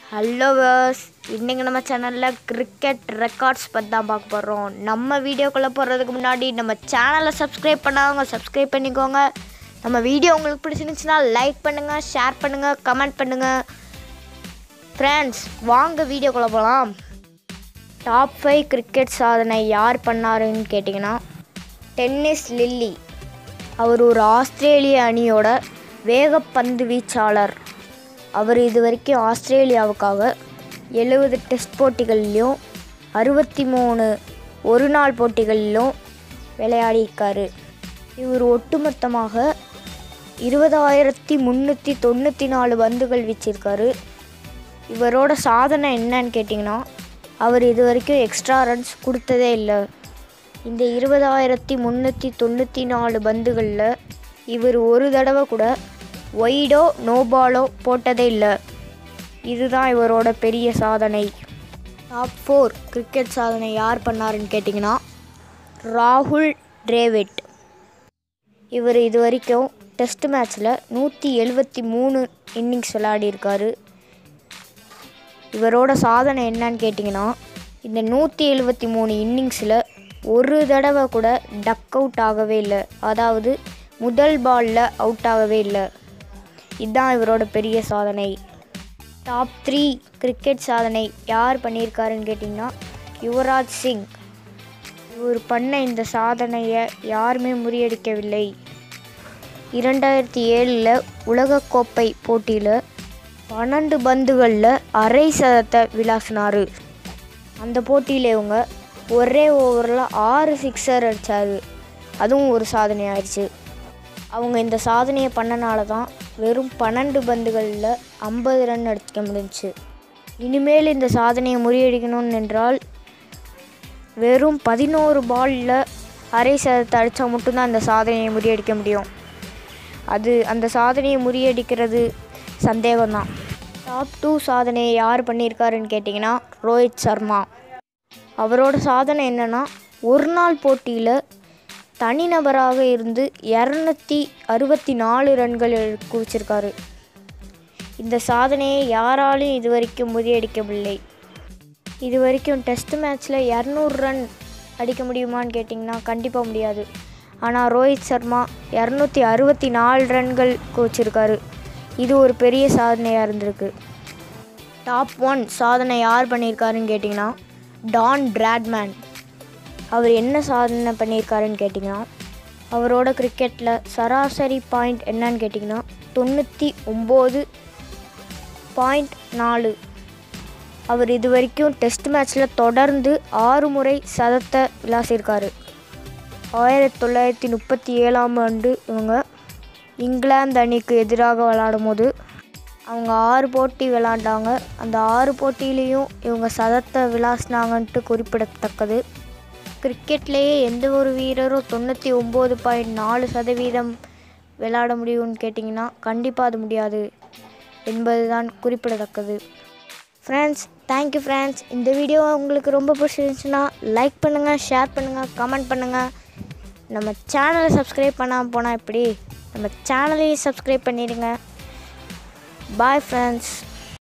hello verse இன்றைக்கி நம்ம சேனலில் கிரிக்கெட் ரெக்கார்ட்ஸ் பற்றி தான் பார்க்க போகிறோம் நம்ம வீடியோக்குள்ளே போகிறதுக்கு முன்னாடி நம்ம சேனலை சப்ஸ்கிரைப் பண்ணாதவங்க சப்ஸ்கிரைப் பண்ணிக்கோங்க நம்ம வீடியோ உங்களுக்கு பிடிச்சிருந்துச்சுன்னா லைக் பண்ணுங்கள் ஷேர் பண்ணுங்கள் கமெண்ட் பண்ணுங்கள் ஃப்ரெண்ட்ஸ் வாங்க வீடியோக்குள்ளே போகலாம் டாப் ஃபைவ் கிரிக்கெட் சாதனை யார் பண்ணாருன்னு கேட்டிங்கன்னா டென்னிஸ் லில்லி அவர் ஒரு ஆஸ்திரேலிய அணியோட வேகப்பந்து வீச்சாளர் அவர் இது வரைக்கும் ஆஸ்திரேலியாவுக்காக எழுபது டெஸ்ட் போட்டிகள்லையும் அறுபத்தி மூணு ஒரு நாள் போட்டிகளிலும் விளையாடியிருக்காரு இவர் ஒட்டுமொத்தமாக இருபதாயிரத்தி முந்நூற்றி தொண்ணூற்றி நாலு பந்துகள் வீச்சிருக்காரு இவரோட சாதனை என்னன்னு கேட்டிங்கன்னா அவர் இது வரைக்கும் எக்ஸ்ட்ரா ரன்ஸ் கொடுத்ததே இல்லை இந்த இருபதாயிரத்தி முந்நூற்றி தொண்ணூற்றி நாலு பந்துகளில் இவர் ஒரு தடவை கூட ஒய்டோ நோபாலோ போட்டதே இல்லை இதுதான் இவரோட பெரிய சாதனை டாப் ஃபோர் கிரிக்கெட் சாதனை யார் பண்ணாருன்னு கேட்டிங்கன்னா ராகுல் டிரேவிட் இவர் இது வரைக்கும் டெஸ்ட் மேட்ச்சில் நூற்றி எழுபத்தி மூணு இன்னிங்ஸ் விளையாடியிருக்காரு இவரோட சாதனை என்னன்னு கேட்டிங்கன்னா இந்த நூற்றி எழுபத்தி மூணு இன்னிங்ஸில் ஒரு தடவை கூட டக் அவுட் ஆகவே இல்லை அதாவது முதல் பாலில் அவுட் ஆகவே இல்லை இதுதான் இவரோட பெரிய சாதனை டாப் த்ரீ கிரிக்கெட் சாதனை யார் பண்ணியிருக்காருன்னு கேட்டிங்கன்னா யுவராஜ் சிங் இவர் பண்ண இந்த சாதனையை யாருமே முறியடிக்கவில்லை இரண்டாயிரத்தி ஏழில் உலகக்கோப்பை போட்டியில் பன்னெண்டு பந்துகளில் அரை சதத்தை விளாசினார் அந்த போட்டியில் இவங்க ஒரே ஓவரில் ஆறு சிக்ஸர் அடித்தார் அதுவும் ஒரு சாதனை ஆயிடுச்சு அவங்க இந்த சாதனையை பண்ணனால தான் வெறும் பன்னெண்டு பந்துகளில் ஐம்பது ரன் அடிக்க முடிஞ்சுச்சு இனிமேல் இந்த சாதனையை முறியடிக்கணும்னு என்றால் வெறும் பதினோரு பாலில் அரை சதத்தை அடித்தா மட்டும்தான் இந்த சாதனையை முறியடிக்க முடியும் அது அந்த சாதனையை முறியடிக்கிறது சந்தேகம்தான் டாப் டூ சாதனையை யார் பண்ணியிருக்காருன்னு கேட்டிங்கன்னா ரோஹித் சர்மா அவரோட சாதனை என்னென்னா ஒரு நாள் போட்டியில் தனிநபராக இருந்து இரநூத்தி அறுபத்தி நாலு ரன்கள் குவிச்சிருக்காரு இந்த சாதனையை யாராலும் இது வரைக்கும் முறியடிக்கவில்லை இது வரைக்கும் டெஸ்ட் மேட்ச்சில் இரநூறு ரன் அடிக்க முடியுமான்னு கேட்டிங்கன்னா கண்டிப்பாக முடியாது ஆனால் ரோஹித் சர்மா இரநூத்தி அறுபத்தி நாலு ரன்கள் குவிச்சிருக்காரு இது ஒரு பெரிய சாதனையாக இருந்திருக்கு டாப் ஒன் சாதனை யார் பண்ணியிருக்காருன்னு கேட்டிங்கன்னா டான் பிராட்மேன் அவர் என்ன சாதனை பண்ணியிருக்காருன்னு கேட்டிங்கன்னா அவரோட கிரிக்கெட்டில் சராசரி பாயிண்ட் என்னன்னு கேட்டிங்கன்னா தொண்ணூற்றி ஒம்பது பாயிண்ட் நாலு அவர் இது வரைக்கும் டெஸ்ட் மேட்ச்சில் தொடர்ந்து ஆறு முறை சதத்தை விளாசியிருக்காரு ஆயிரத்தி தொள்ளாயிரத்தி முப்பத்தி ஏழாம் ஆண்டு இவங்க இங்கிலாந்து அணிக்கு எதிராக விளாடும் போது அவங்க ஆறு போட்டி விளாண்டாங்க அந்த ஆறு போட்டியிலையும் இவங்க சதத்தை விளாசினாங்கன்ட்டு குறிப்பிடத்தக்கது கிரிக்கெட்லேயே எந்த ஒரு வீரரும் தொண்ணூற்றி ஒம்பது பாயிண்ட் நாலு சதவீதம் விளையாட முடியும்னு கேட்டிங்கன்னா கண்டிப்பாக அது முடியாது என்பது தான் குறிப்பிடத்தக்கது ஃப்ரெண்ட்ஸ் தேங்க்யூ ஃப்ரெண்ட்ஸ் இந்த வீடியோ உங்களுக்கு ரொம்ப பிடிச்சிருந்துச்சுன்னா லைக் பண்ணுங்கள் ஷேர் பண்ணுங்கள் கமெண்ட் பண்ணுங்கள் நம்ம சேனலை சப்ஸ்கிரைப் பண்ணாமல் போனால் எப்படி நம்ம சேனலையும் சப்ஸ்கிரைப் பண்ணிடுங்க பாய் ஃப்ரெண்ட்ஸ்